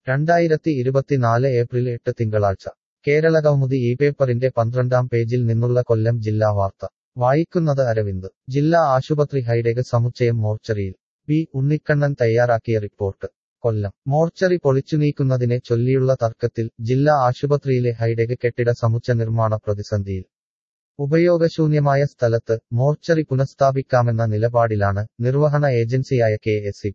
രണ്ടായിരത്തി ഇരുപത്തിനാല് ഏപ്രിൽ എട്ട് തിങ്കളാഴ്ച കേരളകൗമുദി ഈ പേപ്പറിന്റെ പന്ത്രണ്ടാം പേജിൽ നിന്നുള്ള കൊല്ലം ജില്ലാ വാർത്ത വായിക്കുന്നത് അരവിന്ദ് ജില്ലാ ആശുപത്രി ഹൈടെക് സമുച്ചയം മോർച്ചറിയിൽ പി ഉണ്ണിക്കണ്ണൻ തയ്യാറാക്കിയ റിപ്പോർട്ട് കൊല്ലം മോർച്ചറി പൊളിച്ചുനീക്കുന്നതിനെ ചൊല്ലിയുള്ള തർക്കത്തിൽ ജില്ലാ ആശുപത്രിയിലെ ഹൈടെക് കെട്ടിട സമുച്ച നിർമ്മാണ പ്രതിസന്ധിയിൽ ഉപയോഗശൂന്യമായ സ്ഥലത്ത് മോർച്ചറി പുനഃസ്ഥാപിക്കാമെന്ന നിലപാടിലാണ് നിർവഹണ ഏജൻസിയായ കെ എസ്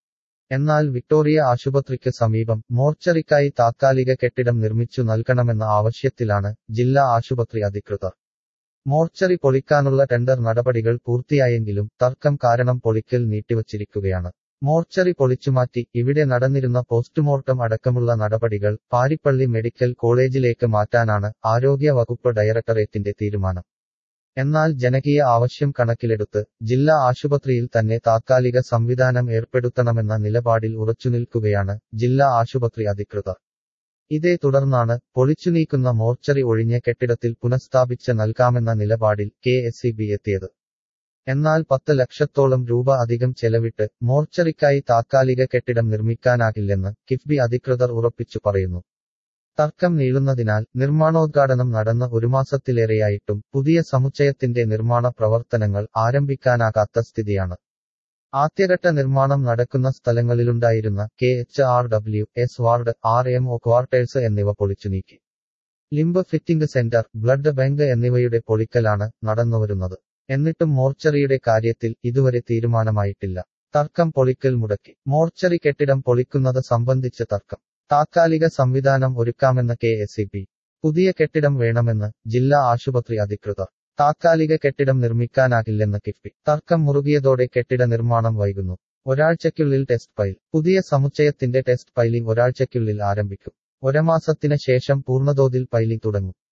എന്നാൽ വിക്ടോറിയ ആശുപത്രിക്ക് സമീപം മോർച്ചറിക്കായി താത്കാലിക കെട്ടിടം നിർമ്മിച്ചു നൽകണമെന്ന ആവശ്യത്തിലാണ് ജില്ലാ ആശുപത്രി അധികൃതർ മോർച്ചറി പൊളിക്കാനുള്ള ടെൻഡർ നടപടികൾ പൂർത്തിയായെങ്കിലും തർക്കം കാരണം പൊളിക്കൽ നീട്ടിവച്ചിരിക്കുകയാണ് മോർച്ചറി പൊളിച്ചുമാറ്റി ഇവിടെ നടന്നിരുന്ന പോസ്റ്റ്മോർട്ടം അടക്കമുള്ള നടപടികൾ പാരിപ്പള്ളി മെഡിക്കൽ കോളേജിലേക്ക് മാറ്റാനാണ് ആരോഗ്യ വകുപ്പ് ഡയറക്ടറേറ്റിന്റെ തീരുമാനം എന്നാൽ ജനകീയ ആവശ്യം കണക്കിലെടുത്ത് ജില്ലാ ആശുപത്രിയിൽ തന്നെ താത്കാലിക സംവിധാനം ഏർപ്പെടുത്തണമെന്ന നിലപാടിൽ ഉറച്ചുനിൽക്കുകയാണ് ജില്ലാ ആശുപത്രി അധികൃതർ ഇതേ തുടർന്നാണ് പൊളിച്ചുനീക്കുന്ന മോർച്ചറി ഒഴിഞ്ഞ കെട്ടിടത്തിൽ പുനഃസ്ഥാപിച്ച് നൽകാമെന്ന നിലപാടിൽ കെ എസ് എത്തിയത് എന്നാൽ പത്ത് ലക്ഷത്തോളം രൂപ അധികം ചെലവിട്ട് മോർച്ചറിക്കായി താത്കാലിക കെട്ടിടം നിർമ്മിക്കാനാകില്ലെന്ന് കിഫ്ബി അധികൃതർ ഉറപ്പിച്ചു പറയുന്നു തർക്കം നീളുന്നതിനാൽ നിർമ്മാണോദ്ഘാടനം നടന്ന ഒരു മാസത്തിലേറെയായിട്ടും പുതിയ സമുച്ചയത്തിന്റെ നിർമ്മാണ പ്രവർത്തനങ്ങൾ ആരംഭിക്കാനാകാത്ത സ്ഥിതിയാണ് ആദ്യഘട്ട നിർമ്മാണം നടക്കുന്ന സ്ഥലങ്ങളിലുണ്ടായിരുന്ന K H R W S ward R M O quarters എന്നിവ പൊളിച്ചു നീക്കി limb fitting centre blood bank എന്നിവയുടെ പൊളിക്കലാണ് നടന്നുവരുന്നത് എന്നിട്ടും മോർച്ചറിയുടെ കാര്യത്തിൽ ഇതുവരെ തീരുമാനമായിട്ടില്ല തർക്കം പൊളിക്കൽ മുടക്കി മോർച്ചറി കെട്ടിടം പൊളിക്കുന്നത് സംബന്ധിച്ച് തർക്കം താത്കാലിക സംവിധാനം ഒരുക്കാമെന്ന് കെ എസ് പുതിയ കെട്ടിടം വേണമെന്ന് ജില്ലാ ആശുപത്രി അധികൃതർ താത്കാലിക കെട്ടിടം നിർമ്മിക്കാനാകില്ലെന്ന് കിഫ്ബി തർക്കം മുറുകിയതോടെ കെട്ടിട നിർമ്മാണം വൈകുന്നു ഒരാഴ്ചയ്ക്കുള്ളിൽ ടെസ്റ്റ് ഫയൽ പുതിയ സമുച്ചയത്തിന്റെ ടെസ്റ്റ് ഫയലിംഗ് ഒരാഴ്ചയ്ക്കുള്ളിൽ ആരംഭിക്കും ഒരമാസത്തിന് ശേഷം പൂർണ്ണതോതിൽ ഫയലിംഗ് തുടങ്ങും